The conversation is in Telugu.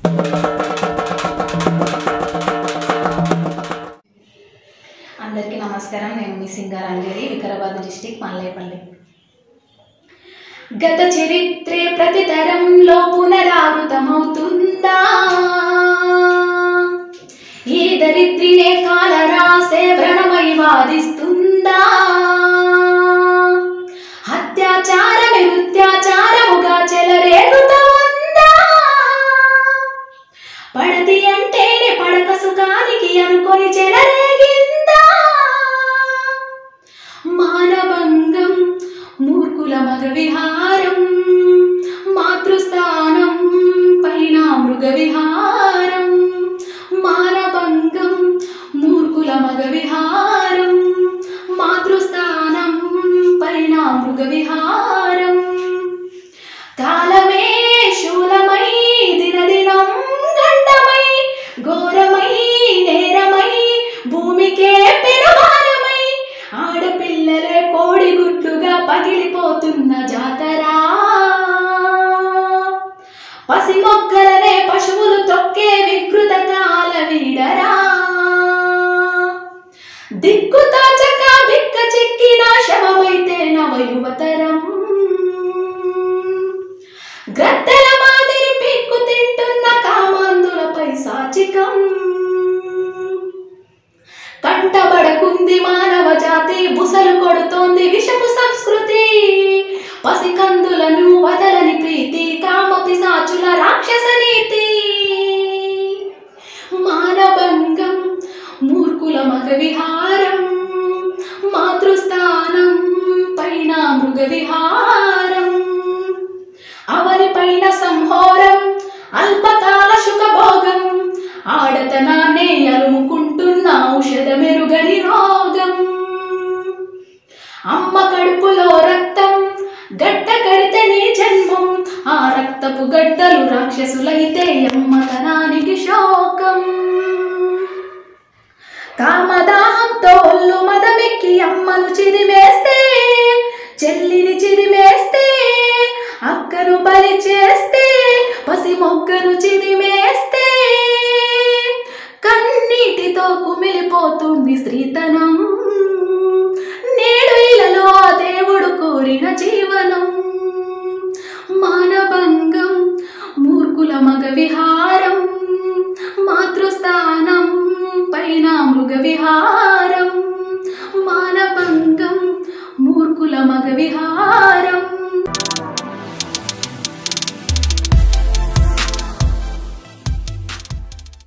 అందరికీ నమస్కారం నేను మీ సింగారంజలి వికారాబాద్ డిస్టిక్ మల్లేపల్లి గత చరిత్రే ప్రతి తరంలో పునరావృతమవుతుందా ఈ దరిద్రినే కాలరాసే వ్రణమై వాదిస్తుందా అత్యాచారమే వృత్యాచారముగా చెలరేగుతా ఉందా పడతి అంటేనే పడక సుఖానికి అనుకొని చెలరేగిందా మానభంగం మూర్ఖుల మగ విహారం మాతృస్థానం పైన మృగ విహారం మానభంగం మూర్ఖుల మగ విహారం మాతృస్థానం పైన మృగ విహారం కాలమే శూలమై దినదినం గండమై ఘోరమై నేరమై భూమికే పెరుమారమై ఆడపిల్లలే కోడిగుడ్లుగా పగిలిపోతున్న జాతరా పసి మొక్కలనే పశువులు తొక్కే వికృత కాల వీడరా దిక్కు తాచక బిక్క చిక్కిన శవమైతే నవ యువతరం గ్రద్దల మాదిరి పిక్కు తింటున్న కామాంధులపై సాచికం కంటబడకుంది మానవ జాతి బుసలు కొడుతోంది విషపు సంస్కృతి పసికందులను వదలని ప్రీతి కామ పిశాచుల రాక్షస నీతి మానభంగం మూర్ఖుల మగ విహారం మాతృస్థానం పైన మృగ విహారం అవని పైన సంహోరం అల్పకాల సుఖభోగం ఆడతనాన్నే అలుముకుంటున్న ఔషధ మెరుగని రోగం అమ్మ కడుపులో రక్తం గడ్డ కడితే నీ జన్మం ఆ రక్తపు గడ్డలు రాక్షసులైతే అమ్మతనానికి శోకం కామదాహంతో ఒళ్ళు మదమెక్కి అమ్మను చిరిమేస్తే చెల్లిని చిరిమేస్తే అక్కను బలి చేస్తే పసి మొగ్గను చిరిమేస్తే కన్నీటితో కుమిలిపోతుంది స్త్రీతనం నేడు ఇలలో ఆ దేవుడు కోరిన జీవనం మానభంగం మూర్ఖుల మగ విహారం మాతృస్థానం పైన మృగ విహారం మానభంగం మూర్ఖుల మగ విహారం